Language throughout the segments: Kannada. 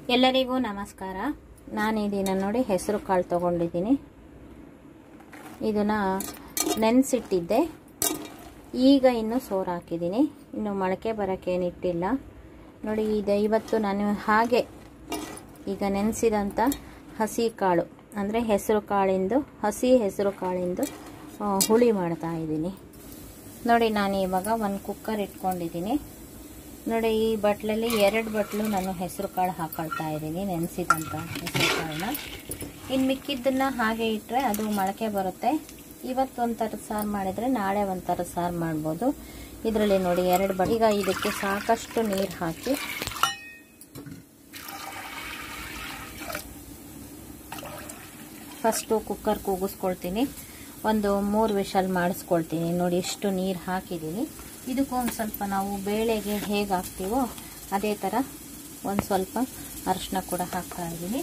ಎಲ್ಲರಿಗೂ ನಮಸ್ಕಾರ ನಾನು ಇದನ್ನು ನೋಡಿ ಹೆಸರು ಕಾಳು ತೊಗೊಂಡಿದ್ದೀನಿ ಇದನ್ನು ನೆನೆಸಿಟ್ಟಿದ್ದೆ ಈಗ ಇನ್ನು ಸೋರು ಹಾಕಿದ್ದೀನಿ ಇನ್ನು ಮೊಳಕೆ ಬರೋಕ್ಕೇನು ಇಟ್ಟಿಲ್ಲ ನೋಡಿ ಇದು ಇವತ್ತು ನಾನು ಹಾಗೆ ಈಗ ನೆನೆಸಿದಂಥ ಹಸಿ ಕಾಳು ಅಂದರೆ ಹೆಸರು ಕಾಳಿಂದು ಹಸಿ ಹೆಸರು ಕಾಳಿಂದು ಆ, ಹುಳಿ ಮಾಡ್ತಾ ಇದ್ದೀನಿ ನೋಡಿ ನಾನು ಇವಾಗ ಒಂದು ಕುಕ್ಕರ್ ಇಟ್ಕೊಂಡಿದ್ದೀನಿ ನೋಡಿ ಈ ಬಟ್ಲಲ್ಲಿ ಎರಡು ಬಟ್ಲು ನಾನು ಹೆಸರು ಕಾಳು ಹಾಕೊಳ್ತಾ ಇದ್ದೀನಿ ನೆನೆಸಿದಂಥ ಹೆಸರು ಕಾಳನ್ನ ಇನ್ನು ಮಿಕ್ಕಿದ್ದನ್ನು ಹಾಗೆ ಇಟ್ಟರೆ ಅದು ಮೊಳಕೆ ಬರುತ್ತೆ ಇವತ್ತು ಒಂದು ಥರದ ಸಾರು ಮಾಡಿದರೆ ನಾಳೆ ಒಂದು ಥರದ ಸಾರು ಮಾಡ್ಬೋದು ಇದರಲ್ಲಿ ನೋಡಿ ಎರಡು ಬಟ್ ಈಗ ಇದಕ್ಕೆ ಸಾಕಷ್ಟು ನೀರು ಹಾಕಿ ಫಸ್ಟು ಕುಕ್ಕರ್ ಕೂಗಿಸ್ಕೊಳ್ತೀನಿ ಒಂದು ಮೂರು ವಿಷಲ್ ಮಾಡಿಸ್ಕೊಳ್ತೀನಿ ನೋಡಿ ಇಷ್ಟು ನೀರು ಹಾಕಿದ್ದೀನಿ ಇದಕ್ಕೊಂದು ಸ್ವಲ್ಪ ನಾವು ಬೇಳೆಗೆ ಹೇಗೆ ಹಾಕ್ತೀವೋ ಅದೇ ಥರ ಒಂದು ಸ್ವಲ್ಪ ಅರಿಶಿನ ಕೂಡ ಹಾಕ್ತಾ ಇದ್ದೀನಿ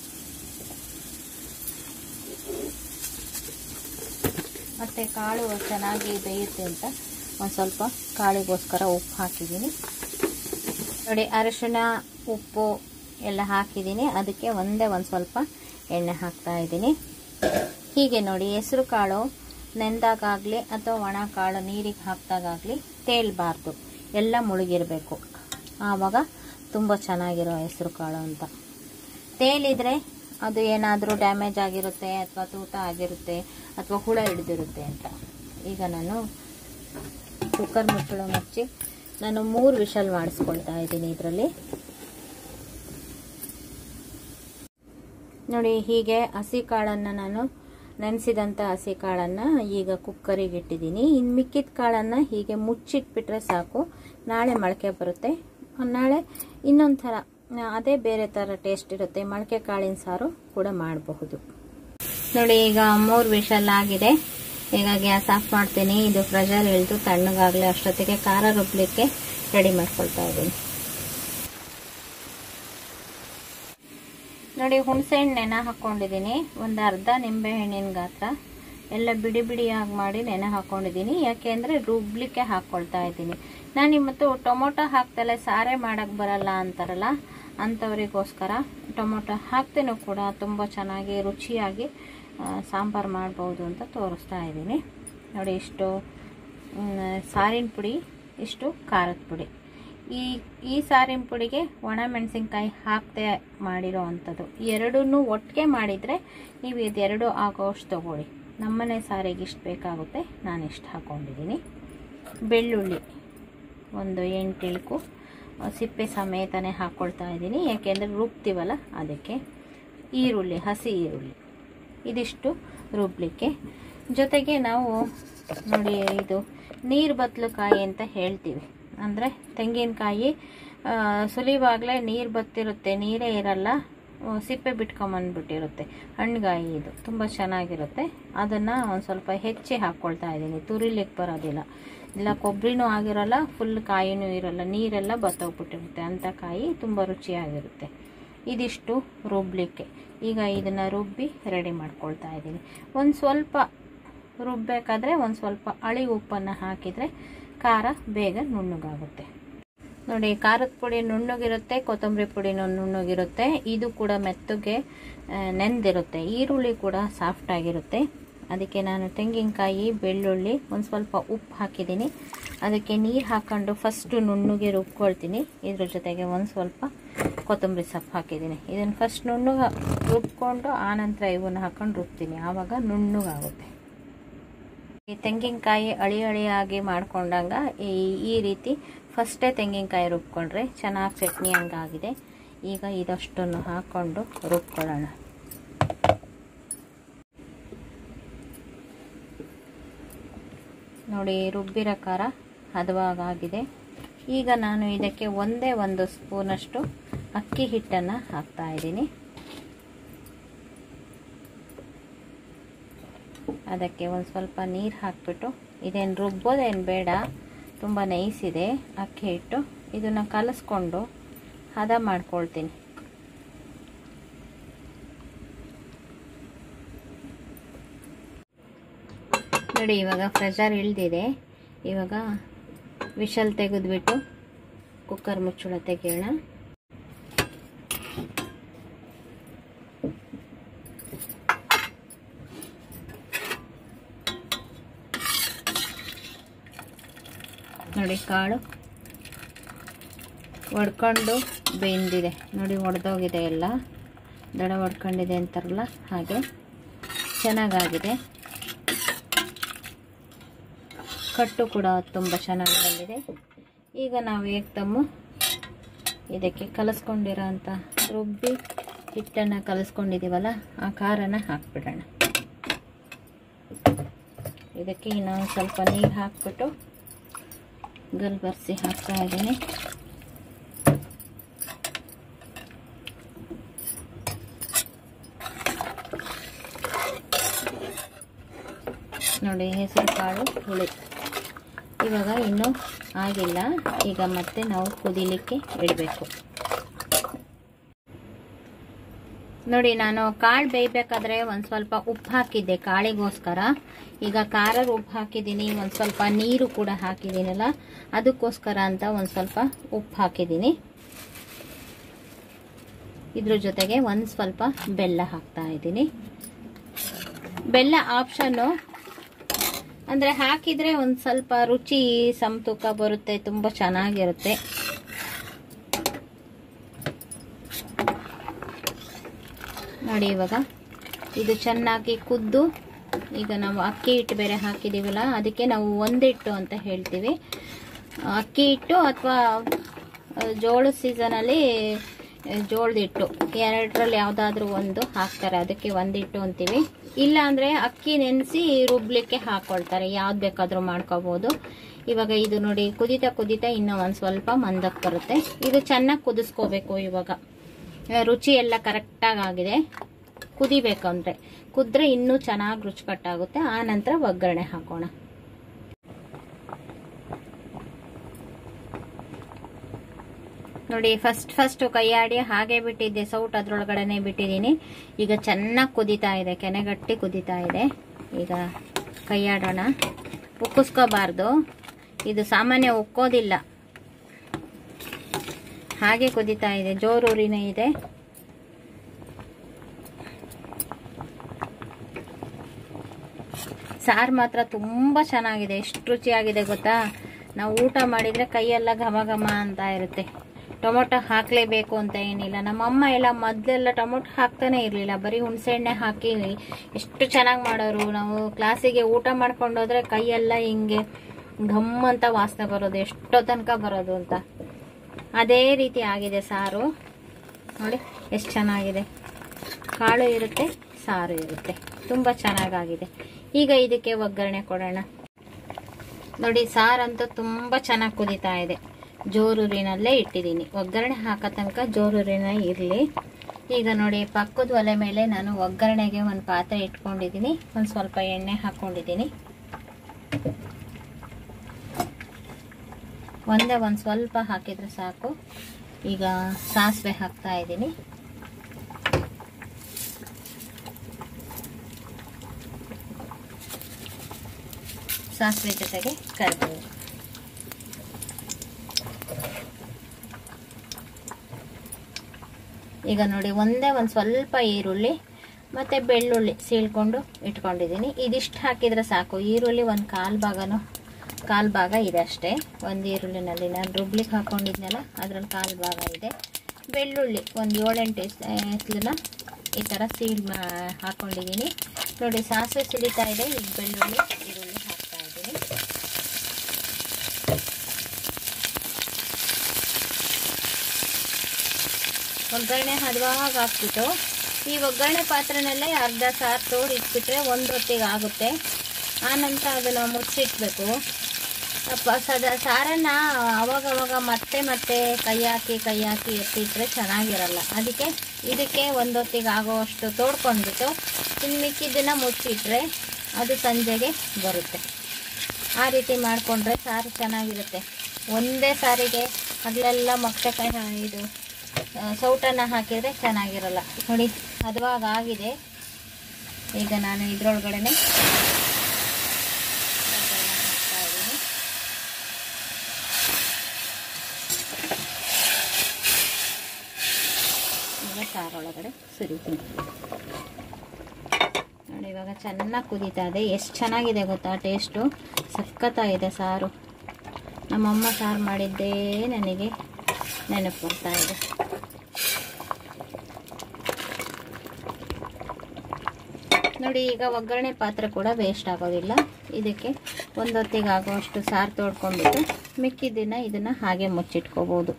ಮತ್ತು ಕಾಳು ಚೆನ್ನಾಗಿ ಬೇಯುತ್ತೆ ಅಂತ ಒಂದು ಸ್ವಲ್ಪ ಕಾಳಿಗೋಸ್ಕರ ಉಪ್ಪು ಹಾಕಿದ್ದೀನಿ ನೋಡಿ ಅರಿಶಿನ ಉಪ್ಪು ಎಲ್ಲ ಹಾಕಿದ್ದೀನಿ ಅದಕ್ಕೆ ಒಂದೇ ಒಂದು ಸ್ವಲ್ಪ ಎಣ್ಣೆ ಹಾಕ್ತಾ ಇದ್ದೀನಿ ಹೀಗೆ ನೋಡಿ ಹೆಸರು ಕಾಳು ನೆಂದಾಗಲಿ ಅಥವಾ ಒಣ ಕಾಳು ನೀರಿಗೆ ಹಾಕಿದಾಗಲಿ ತೇಲ್ಬಾರ್ದು ಎಲ್ಲ ಮುಳುಗಿರಬೇಕು ಆವಾಗ ತುಂಬ ಚೆನ್ನಾಗಿರೋ ಹೆಸರು ಕಾಳು ಅಂತ ತೇಲಿದ್ರೆ ಅದು ಏನಾದರೂ ಡ್ಯಾಮೇಜ್ ಆಗಿರುತ್ತೆ ಅಥವಾ ತೂತ ಆಗಿರುತ್ತೆ ಅಥವಾ ಹುಳ ಹಿಡಿದಿರುತ್ತೆ ಅಂತ ಈಗ ನಾನು ಕುಕ್ಕರ್ ಮುಚ್ಚಳ ಮುಚ್ಚಿ ನಾನು ಮೂರು ವಿಷಲ್ ಮಾಡಿಸ್ಕೊಳ್ತಾ ಇದ್ದೀನಿ ಇದರಲ್ಲಿ ನೋಡಿ ಹೀಗೆ ಹಸಿ ಕಾಳನ್ನು ನಾನು ನೆನೆಸಿದಂಥ ಹಸಿ ಕಾಳನ್ನು ಈಗ ಕುಕ್ಕರಿಗೆ ಇಟ್ಟಿದ್ದೀನಿ ಇನ್ನು ಮಿಕ್ಕಿದ ಕಾಳನ್ನು ಹೀಗೆ ಮುಚ್ಚಿಟ್ಬಿಟ್ರೆ ಸಾಕು ನಾಳೆ ಮೊಳಕೆ ಬರುತ್ತೆ ನಾಳೆ ಇನ್ನೊಂದು ಥರ ಅದೇ ಬೇರೆ ಥರ ಟೇಸ್ಟ್ ಇರುತ್ತೆ ಮೊಳಕೆ ಕಾಳಿನ ಸಾರು ಕೂಡ ಮಾಡಬಹುದು ನೋಡಿ ಈಗ ಮೂರು ವಿಷಲ್ ಆಗಿದೆ ಈಗ ಗ್ಯಾಸ್ ಆಫ್ ಮಾಡ್ತೀನಿ ಇದು ಪ್ರೆಷರ್ ಇಳಿದು ತಣ್ಣಗಾಗಲಿ ಅಷ್ಟೊತ್ತಿಗೆ ಖಾರ ರುಬ್ಲಿಕ್ಕೆ ರೆಡಿ ಮಾಡ್ಕೊಳ್ತಾ ಇದ್ದೀನಿ ನೋಡಿ ಹುಣಸೆ ಹಣ್ಣು ನೆನೆ ಹಾಕ್ಕೊಂಡಿದ್ದೀನಿ ಒಂದು ಅರ್ಧ ನಿಂಬೆ ಹಣ್ಣಿನ ಗಾತ್ರ ಎಲ್ಲ ಬಿಡಿ ಬಿಡಿಯಾಗಿ ಮಾಡಿ ನೆನೆ ಹಾಕ್ಕೊಂಡಿದ್ದೀನಿ ಯಾಕೆಂದರೆ ರುಬ್ಲಿಕ್ಕೆ ಹಾಕ್ಕೊಳ್ತಾ ಇದ್ದೀನಿ ನಾನು ಇವತ್ತು ಟೊಮೊಟೊ ಹಾಕ್ತಲೇ ಸಾರೆ ಮಾಡೋಕ್ಕೆ ಬರಲ್ಲ ಅಂತಾರಲ್ಲ ಅಂಥವರಿಗೋಸ್ಕರ ಟೊಮೊಟೊ ಹಾಕ್ತೇನೂ ಕೂಡ ತುಂಬ ಚೆನ್ನಾಗಿ ರುಚಿಯಾಗಿ ಸಾಂಬಾರು ಮಾಡ್ಬೋದು ಅಂತ ತೋರಿಸ್ತಾ ಇದ್ದೀನಿ ನೋಡಿ ಇಷ್ಟು ಸಾರಿನ ಪುಡಿ ಇಷ್ಟು ಖಾರದ ಪುಡಿ ಈ ಈ ಸಾರಿನ ಪುಡಿಗೆ ಒಣ ಮೆಣಸಿನ್ಕಾಯಿ ಹಾಕದೆ ಮಾಡಿರೋ ಅಂಥದ್ದು ಎರಡನ್ನೂ ಒಟ್ಟಿಗೆ ಮಾಡಿದರೆ ನೀವು ಇದೆರಡು ಆಗೋಷ್ಟು ತೊಗೊಳ್ಳಿ ನಮ್ಮನೆ ಸಾರಿಗೆ ಇಷ್ಟು ಬೇಕಾಗುತ್ತೆ ನಾನು ಇಷ್ಟು ಹಾಕ್ಕೊಂಡಿದ್ದೀನಿ ಬೆಳ್ಳುಳ್ಳಿ ಒಂದು ಎಂಟು ಇಳ್ಕು ಸಿಪ್ಪೆ ಸಮೇತನೇ ಹಾಕ್ಕೊಳ್ತಾ ಇದ್ದೀನಿ ಯಾಕೆಂದರೆ ರುಬ್ತೀವಲ್ಲ ಅದಕ್ಕೆ ಈರುಳ್ಳಿ ಹಸಿ ಈರುಳ್ಳಿ ಇದಿಷ್ಟು ರುಬ್ಲಿಕ್ಕೆ ಜೊತೆಗೆ ನಾವು ನೋಡಿ ಇದು ನೀರು ಬತ್ತಲುಕಾಯಿ ಅಂತ ಹೇಳ್ತೀವಿ ಅಂದರೆ ತೆಂಗಿನಕಾಯಿ ಸುಲಿವಾಗಲೇ ನೀರು ಬತ್ತಿರುತ್ತೆ ನೀರೇ ಇರಲ್ಲ ಸಿಪ್ಪೆ ಬಿಟ್ಕೊಂಬಂದ್ಬಿಟ್ಟಿರುತ್ತೆ ಹಣ್ಣುಗಾಯಿ ಇದು ತುಂಬ ಚೆನ್ನಾಗಿರುತ್ತೆ ಅದನ್ನು ಒಂದು ಸ್ವಲ್ಪ ಹೆಚ್ಚಿ ಹಾಕ್ಕೊಳ್ತಾ ಇದ್ದೀನಿ ತುರಿಲಿಕ್ಕೆ ಬರೋದಿಲ್ಲ ಇಲ್ಲ ಕೊಬ್ಬರಿನೂ ಆಗಿರಲ್ಲ ಫುಲ್ ಕಾಯಿನೂ ಇರಲ್ಲ ನೀರೆಲ್ಲ ಬತ್ತೋಗ್ಬಿಟ್ಟಿರುತ್ತೆ ಅಂಥ ಕಾಯಿ ತುಂಬ ರುಚಿಯಾಗಿರುತ್ತೆ ಇದಿಷ್ಟು ರುಬ್ಲಿಕ್ಕೆ ಈಗ ಇದನ್ನು ರುಬ್ಬಿ ರೆಡಿ ಮಾಡ್ಕೊಳ್ತಾ ಇದ್ದೀನಿ ಒಂದು ಸ್ವಲ್ಪ ರುಬ್ಬಬೇಕಾದ್ರೆ ಒಂದು ಸ್ವಲ್ಪ ಅಳಿ ಉಪ್ಪನ್ನು ಹಾಕಿದರೆ ಖಾರ ಬೇಗ ನುಣ್ಣಗಾಗುತ್ತೆ ನೋಡಿ ಖಾರದ ಪುಡಿ ನುಣ್ಣಗಿರುತ್ತೆ ಕೊತ್ತಂಬರಿ ಪುಡಿನೂ ನುಣ್ಣಗಿರುತ್ತೆ ಇದು ಕೂಡ ಮೆತ್ತಗೆ ನೆಂದಿರುತ್ತೆ ಈರುಳ್ಳಿ ಕೂಡ ಸಾಫ್ಟ್ ಆಗಿರುತ್ತೆ ಅದಕ್ಕೆ ನಾನು ತೆಂಗಿನಕಾಯಿ ಬೆಳ್ಳುಳ್ಳಿ ಒಂದು ಸ್ವಲ್ಪ ಉಪ್ಪು ಹಾಕಿದ್ದೀನಿ ಅದಕ್ಕೆ ನೀರು ಹಾಕ್ಕೊಂಡು ಫಸ್ಟು ನುಣ್ಣಗೆ ರುಬ್ಕೊಳ್ತೀನಿ ಇದ್ರ ಜೊತೆಗೆ ಒಂದು ಸ್ವಲ್ಪ ಕೊತ್ತಂಬರಿ ಸೊಪ್ಪು ಹಾಕಿದ್ದೀನಿ ಇದನ್ನು ಫಸ್ಟ್ ನುಣ್ಣಗೆ ರುಬ್ಕೊಂಡು ಆನಂತರ ಇವನ್ನ ಹಾಕ್ಕೊಂಡು ರುಬ್ತೀನಿ ಆವಾಗ ನುಣ್ಣಗಾಗುತ್ತೆ ಈ ತೆಂಗಿನಕಾಯಿ ಅಳಿ ಅಳಿಯಾಗಿ ಮಾಡ್ಕೊಂಡಾಗ ಈ ಈ ರೀತಿ ಫಸ್ಟೇ ತೆಂಗಿನಕಾಯಿ ರುಬ್ಕೊಂಡ್ರೆ ಚೆನ್ನಾಗಿ ಚಟ್ನಿ ಹಂಗಾಗಿದೆ ಈಗ ಇದಷ್ಟನ್ನು ಹಾಕ್ಕೊಂಡು ರುಬ್ಕೊಳ್ಳೋಣ ನೋಡಿ ರುಬ್ಬಿರೋ ಖಾರ ಹದವಾಗಿದೆ ಈಗ ನಾನು ಇದಕ್ಕೆ ಒಂದೇ ಒಂದು ಸ್ಪೂನಷ್ಟು ಅಕ್ಕಿ ಹಿಟ್ಟನ್ನು ಹಾಕ್ತಾ ಇದ್ದೀನಿ ಅದಕ್ಕೆ ಒಂದು ಸ್ವಲ್ಪ ನೀರು ಹಾಕ್ಬಿಟ್ಟು ಇದೇನು ರುಬ್ಬೋದೇನು ಬೇಡ ತುಂಬ ನೈಸಿದೆ ಅಕ್ಕಿ ಹಿಟ್ಟು ಇದನ್ನು ಕಲಿಸ್ಕೊಂಡು ಹದ ಮಾಡ್ಕೊಳ್ತೀನಿ ನೋಡಿ ಇವಾಗ ಪ್ರೆಷರ್ ಇಳ್ದಿದೆ ಇವಾಗ ವಿಷಲ್ ತೆಗೆದ್ಬಿಟ್ಟು ಕುಕ್ಕರ್ ಮುಚ್ಚಳ ತೆಗೆಯೋಣ ನೋಡಿ ಕಾಳು ಒಡ್ಕೊಂಡು ಬೆಂದಿದೆ ನೋಡಿ ಒಡೆದೋಗಿದೆ ಎಲ್ಲ ದಡ ಒಡ್ಕೊಂಡಿದೆ ಅಂತಾರಲ್ಲ ಹಾಗೆ ಚೆನ್ನಾಗಾಗಿದೆ ಕಟ್ಟು ಕೂಡ ತುಂಬ ಚೆನ್ನಾಗಿ ಬಂದಿದೆ ಈಗ ನಾವು ಏಕ್ದಮ್ಮು ಇದಕ್ಕೆ ಕಲಿಸ್ಕೊಂಡಿರೋ ಅಂಥ ರುಬ್ಬಿ ಹಿಟ್ಟನ್ನು ಕಲಿಸ್ಕೊಂಡಿದ್ದೀವಲ್ಲ ಆ ಖಾರನ ಹಾಕ್ಬಿಡೋಣ ಇದಕ್ಕೆ ಇನ್ನೊಂದು ಸ್ವಲ್ಪ ನೀರು ಹಾಕ್ಬಿಟ್ಟು ಗಲ್ಬರ್ಸಿ ಹಾಕ್ತಾ ಇದ್ದೀನಿ ನೋಡಿ ಹೆಸರು ಕಾಳು ಹುಳಿ ಇವಾಗ ಇನ್ನೂ ಆಗಿಲ್ಲ ಈಗ ಮತ್ತೆ ನಾವು ಕುದಿಲಿಕ್ಕೆ ಇಡಬೇಕು ನೋಡಿ ನಾನು ಕಾಳು ಬೇಯಬೇಕಾದ್ರೆ ಒಂದು ಸ್ವಲ್ಪ ಉಪ್ಪು ಹಾಕಿದ್ದೆ ಕಾಳಿಗೋಸ್ಕರ ಈಗ ಖಾರದ ಉಪ್ಪು ಹಾಕಿದ್ದೀನಿ ಒಂದು ಸ್ವಲ್ಪ ನೀರು ಕೂಡ ಹಾಕಿದ್ದೀನಲ್ಲ ಅದಕ್ಕೋಸ್ಕರ ಅಂತ ಒಂದು ಸ್ವಲ್ಪ ಉಪ್ಪು ಹಾಕಿದ್ದೀನಿ ಇದ್ರ ಜೊತೆಗೆ ಒಂದು ಸ್ವಲ್ಪ ಬೆಲ್ಲ ಹಾಕ್ತಾ ಇದ್ದೀನಿ ಬೆಲ್ಲ ಆಪ್ಷನ್ನು ಅಂದರೆ ಹಾಕಿದರೆ ಒಂದು ಸ್ವಲ್ಪ ರುಚಿ ಸಮತೂಕ ಬರುತ್ತೆ ತುಂಬ ಚೆನ್ನಾಗಿರುತ್ತೆ ನೋಡಿ ಇವಾಗ ಇದು ಚೆನ್ನಾಗಿ ಕುದ್ದು ಈಗ ನಾವು ಅಕ್ಕಿ ಹಿಟ್ಟು ಬೇರೆ ಹಾಕಿದ್ದೀವಲ್ಲ ಅದಕ್ಕೆ ನಾವು ಒಂದಿಟ್ಟು ಅಂತ ಹೇಳ್ತೀವಿ ಅಕ್ಕಿ ಹಿಟ್ಟು ಅಥವಾ ಜೋಳದ ಸೀಸನಲ್ಲಿ ಜೋಳದ ಹಿಟ್ಟು ಎರಡರಲ್ಲಿ ಯಾವುದಾದ್ರೂ ಒಂದು ಹಾಕ್ತಾರೆ ಅದಕ್ಕೆ ಒಂದಿಟ್ಟು ಅಂತೀವಿ ಇಲ್ಲ ಅಂದರೆ ಅಕ್ಕಿ ನೆನೆಸಿ ರುಬ್ಲಿಕ್ಕೆ ಹಾಕ್ಕೊಳ್ತಾರೆ ಯಾವ್ದು ಬೇಕಾದರೂ ಮಾಡ್ಕೋಬೋದು ಇವಾಗ ಇದು ನೋಡಿ ಕುದಿತಾ ಕುದಿತಾ ಇನ್ನೂ ಒಂದು ಸ್ವಲ್ಪ ಮಂದಕ್ಕೆ ಬರುತ್ತೆ ಇದು ಚೆನ್ನಾಗಿ ಕುದಿಸ್ಕೋಬೇಕು ಇವಾಗ ರುಚಿ ಎಲ್ಲ ಕರೆಕ್ಟಾಗಿ ಆಗಿದೆ ಕುದಿಬೇಕು ಅಂದರೆ ಕುದ್ರೆ ಇನ್ನೂ ಚೆನ್ನಾಗಿ ರುಚಿಕಟ್ಟಾಗುತ್ತೆ ಆ ನಂತರ ಒಗ್ಗರಣೆ ಹಾಕೋಣ ನೋಡಿ ಫಸ್ಟ್ ಫಸ್ಟ್ ಕೈಯಾಡಿ ಹಾಗೆ ಬಿಟ್ಟಿದ್ದೆ ಸೌಟ್ ಅದ್ರೊಳಗಡೆನೆ ಬಿಟ್ಟಿದ್ದೀನಿ ಈಗ ಚೆನ್ನಾಗಿ ಕುದಿತಾ ಇದೆ ಕೆನೆಗಟ್ಟಿ ಕುದಿತಾ ಇದೆ ಈಗ ಕೈಯಾಡೋಣ ಉಕ್ಕಿಸ್ಕೋಬಾರ್ದು ಇದು ಸಾಮಾನ್ಯ ಉಕ್ಕೋದಿಲ್ಲ ಹಾಗೆ ಕುದಿತಾ ಇದೆ ಜೋರೂರಿನೇ ಇದೆ ಸಾರು ಮಾತ್ರ ತುಂಬ ಚೆನ್ನಾಗಿದೆ ಎಷ್ಟು ರುಚಿಯಾಗಿದೆ ಗೊತ್ತಾ ನಾವು ಊಟ ಮಾಡಿದರೆ ಕೈಯೆಲ್ಲ ಘಮ ಘಮ ಅಂತ ಇರುತ್ತೆ ಟೊಮೊಟೊ ಹಾಕಲೇಬೇಕು ಅಂತ ಏನಿಲ್ಲ ನಮ್ಮಮ್ಮ ಎಲ್ಲ ಮೊದಲೆಲ್ಲ ಟೊಮೊಟೊ ಹಾಕ್ತಾನೆ ಇರಲಿಲ್ಲ ಬರೀ ಹುಣಸೆಹಣ್ಣೆ ಹಾಕಿ ಎಷ್ಟು ಚೆನ್ನಾಗಿ ಮಾಡೋರು ನಾವು ಕ್ಲಾಸಿಗೆ ಊಟ ಮಾಡ್ಕೊಂಡು ಹೋದ್ರೆ ಕೈಯೆಲ್ಲ ಹಿಂಗೆ ಘಮ್ ಅಂತ ವಾಸನೆ ಬರೋದು ಎಷ್ಟೋ ತನಕ ಬರೋದು ಅಂತ ಅದೇ ರೀತಿ ಆಗಿದೆ ಸಾರು ನೋಡಿ ಎಷ್ಟು ಚೆನ್ನಾಗಿದೆ ಕಾಳು ಇರುತ್ತೆ ಸಾರು ಇರುತ್ತೆ ತುಂಬ ಚೆನ್ನಾಗಾಗಿದೆ ಈಗ ಇದಕ್ಕೆ ಒಗ್ಗರಣೆ ಕೊಡೋಣ ನೋಡಿ ಸಾರಂತೂ ತುಂಬ ಚೆನ್ನಾಗಿ ಕುದೀತಾ ಇದೆ ಜೋರೂರಿನಲ್ಲೇ ಇಟ್ಟಿದ್ದೀನಿ ಒಗ್ಗರಣೆ ಹಾಕೋ ತನಕ ಜೋರೂರಿನ ಇರಲಿ ಈಗ ನೋಡಿ ಪಕ್ಕದ ಒಲೆ ಮೇಲೆ ನಾನು ಒಗ್ಗರಣೆಗೆ ಒಂದು ಪಾತ್ರೆ ಇಟ್ಕೊಂಡಿದ್ದೀನಿ ಒಂದು ಸ್ವಲ್ಪ ಎಣ್ಣೆ ಹಾಕ್ಕೊಂಡಿದ್ದೀನಿ ಒಂದೇ ಒಂದು ಸ್ವಲ್ಪ ಹಾಕಿದರೆ ಸಾಕು ಈಗ ಸಾಸಿವೆ ಹಾಕ್ತಾ ಇದ್ದೀನಿ ಸಾಸಿವೆ ಜೊತೆಗೆ ಕರಿಬೇವು ಈಗ ನೋಡಿ ಒಂದೇ ಒಂದು ಸ್ವಲ್ಪ ಈರುಳ್ಳಿ ಮತ್ತು ಬೆಳ್ಳುಳ್ಳಿ ಸೀಳ್ಕೊಂಡು ಇಟ್ಕೊಂಡಿದ್ದೀನಿ ಇದಿಷ್ಟು ಹಾಕಿದರೆ ಸಾಕು ಈರುಳ್ಳಿ ಒಂದು ಕಾಲು ಭಾಗನೂ ಕಾಲು ಭಾಗ ಇದೆ ಅಷ್ಟೇ ಒಂದು ಈರುಳ್ಳಿನಲ್ಲಿ ನಾನು ರುಬ್ಲಿಕ್ಕೆ ಹಾಕ್ಕೊಂಡಿದ್ನಲ್ಲ ಅದ್ರಲ್ಲಿ ಕಾಲು ಭಾಗ ಇದೆ ಬೆಳ್ಳುಳ್ಳಿ ಒಂದು ಏಳೆಂಟು ಎಸ್ಲನ್ನ ಈ ಥರ ಸೀಲ್ ಮಾ ಹಾಕ್ಕೊಂಡಿದ್ದೀನಿ ನೋಡಿ ಸಾಸಿವೆ ಸಿಡಿತಾ ಇದೆ ಈಗ ಬೆಳ್ಳುಳ್ಳಿ ಈರುಳ್ಳಿ ಹಾಕ್ತಾ ಇದ್ದೀನಿ ಒಗ್ಗರಣೆ ಹದವಾಗ ಹಾಕ್ಬಿಟ್ಟು ಈ ಒಗ್ಗರಣೆ ಪಾತ್ರೆನಲ್ಲೇ ಅರ್ಧ ಸಾರು ತೋಡಿ ಇಟ್ಬಿಟ್ರೆ ಒಂದು ಹೊತ್ತಿಗೆ ಆಗುತ್ತೆ ಆನಂತರ ಅದನ್ನು ಮುಚ್ಚಿಟ್ಬೇಕು ಅಪ್ಪ ಸದ ಸಾರನ್ನು ಅವಾಗ ಅವಾಗ ಮತ್ತೆ ಮತ್ತೆ ಕೈ ಹಾಕಿ ಕೈ ಹಾಕಿ ಎತ್ತಿಟ್ರೆ ಚೆನ್ನಾಗಿರಲ್ಲ ಅದಕ್ಕೆ ಇದಕ್ಕೆ ಒಂದು ಹೊತ್ತಿಗೆ ಆಗೋವಷ್ಟು ತೋಡ್ಕೊಂಡ್ಬಿಟ್ಟು ಇನ್ನು ಮಿಕ್ಕಿದ್ದನ್ನು ಮುಚ್ಚಿಟ್ರೆ ಅದು ಸಂಜೆಗೆ ಬರುತ್ತೆ ಆ ರೀತಿ ಮಾಡಿಕೊಂಡ್ರೆ ಸಾರು ಚೆನ್ನಾಗಿರುತ್ತೆ ಒಂದೇ ಸಾರಿಗೆ ಹಗಲೆಲ್ಲ ಮೊಟ್ಟೆಕಾಯಿ ಇದು ಸೌಟನ್ನು ಹಾಕಿದರೆ ಚೆನ್ನಾಗಿರಲ್ಲ ನೋಡಿ ಹದವಾಗ ಆಗಿದೆ ಈಗ ನಾನು ಇದರೊಳಗಡೆನೆ ಹಾಕ್ತಾ ಇದ್ದೀನಿ ಈಗ ಸಾರೊಳಗಡೆ ಸುರಿತೀನಿ ನೋಡಿ ಇವಾಗ ಚೆನ್ನಾಗಿ ಕುದೀತಾ ಇದೆ ಎಷ್ಟು ಚೆನ್ನಾಗಿದೆ ಗೊತ್ತಾ ಟೇಸ್ಟು ಸಖತ್ತಾಗಿದೆ ಸಾರು ನಮ್ಮಮ್ಮ ಸಾರು ಮಾಡಿದ್ದೇ ನನಗೆ ನೆನಪು ಬರ್ತಾ ಇದೆ ನೋಡಿ ಈಗ ಒಗ್ಗರಣೆ ಪಾತ್ರೆ ಕೂಡ ವೇಸ್ಟ್ ಆಗೋದಿಲ್ಲ ಇದಕ್ಕೆ ಒಂದೊತ್ತಿಗೆ ಆಗುವಷ್ಟು ಸಾರು ತೊಳ್ಕೊಂಡ್ಬಿಟ್ಟು ಮಿಕ್ಕಿದ್ದನ್ನ ಇದನ್ನು ಹಾಗೆ ಮುಚ್ಚಿಟ್ಕೋಬೋದು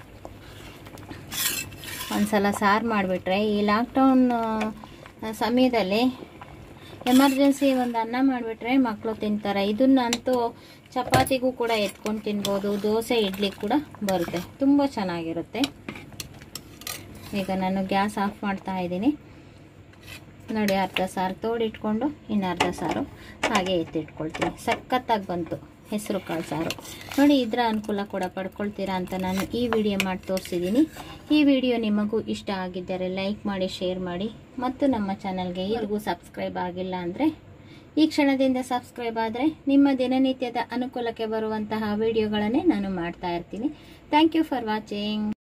ಒಂದ್ಸಲ ಸಾರು ಮಾಡಿಬಿಟ್ರೆ ಈ ಲಾಕ್ಡೌನ್ ಸಮಯದಲ್ಲಿ ಎಮರ್ಜೆನ್ಸಿ ಒಂದು ಅನ್ನ ಮಾಡಿಬಿಟ್ರೆ ಮಕ್ಕಳು ತಿಂತಾರೆ ಇದನ್ನಂತೂ ಚಪಾತಿಗೂ ಕೂಡ ಎತ್ಕೊಂಡು ತಿನ್ಬೋದು ದೋಸೆ ಇಡ್ಲಿ ಕೂಡ ಬರುತ್ತೆ ತುಂಬ ಚೆನ್ನಾಗಿರುತ್ತೆ ಈಗ ನಾನು ಗ್ಯಾಸ್ ಆಫ್ ಮಾಡ್ತಾ ಇದ್ದೀನಿ ನೋಡಿ ಅರ್ಧ ಸಾರು ತೋಡಿಟ್ಕೊಂಡು ಇನ್ನು ಅರ್ಧ ಸಾರು ಹಾಗೆ ಎತ್ತಿಟ್ಕೊಳ್ತೀನಿ ಸಖತ್ತಾಗಿ ಬಂತು ಹೆಸರು ಕಾಳು ಸಾರು ನೋಡಿ ಇದರ ಅನುಕೂಲ ಕೂಡ ಪಡ್ಕೊಳ್ತೀರಾ ಅಂತ ನಾನು ಈ ವಿಡಿಯೋ ಮಾಡಿ ತೋರಿಸಿದ್ದೀನಿ ಈ ವಿಡಿಯೋ ನಿಮಗೂ ಇಷ್ಟ ಆಗಿದ್ದರೆ ಲೈಕ್ ಮಾಡಿ ಶೇರ್ ಮಾಡಿ ಮತ್ತು ನಮ್ಮ ಚಾನಲ್ಗೆ ಇಲ್ಲಿಗೂ ಸಬ್ಸ್ಕ್ರೈಬ್ ಆಗಿಲ್ಲ ಅಂದರೆ ಈ ಕ್ಷಣದಿಂದ ಸಬ್ಸ್ಕ್ರೈಬ್ ಆದರೆ ನಿಮ್ಮ ದಿನನಿತ್ಯದ ಅನುಕೂಲಕ್ಕೆ ಬರುವಂತಹ ವಿಡಿಯೋಗಳನ್ನೇ ನಾನು ಮಾಡ್ತಾ ಇರ್ತೀನಿ ಥ್ಯಾಂಕ್ ಯು ಫಾರ್ ವಾಚಿಂಗ್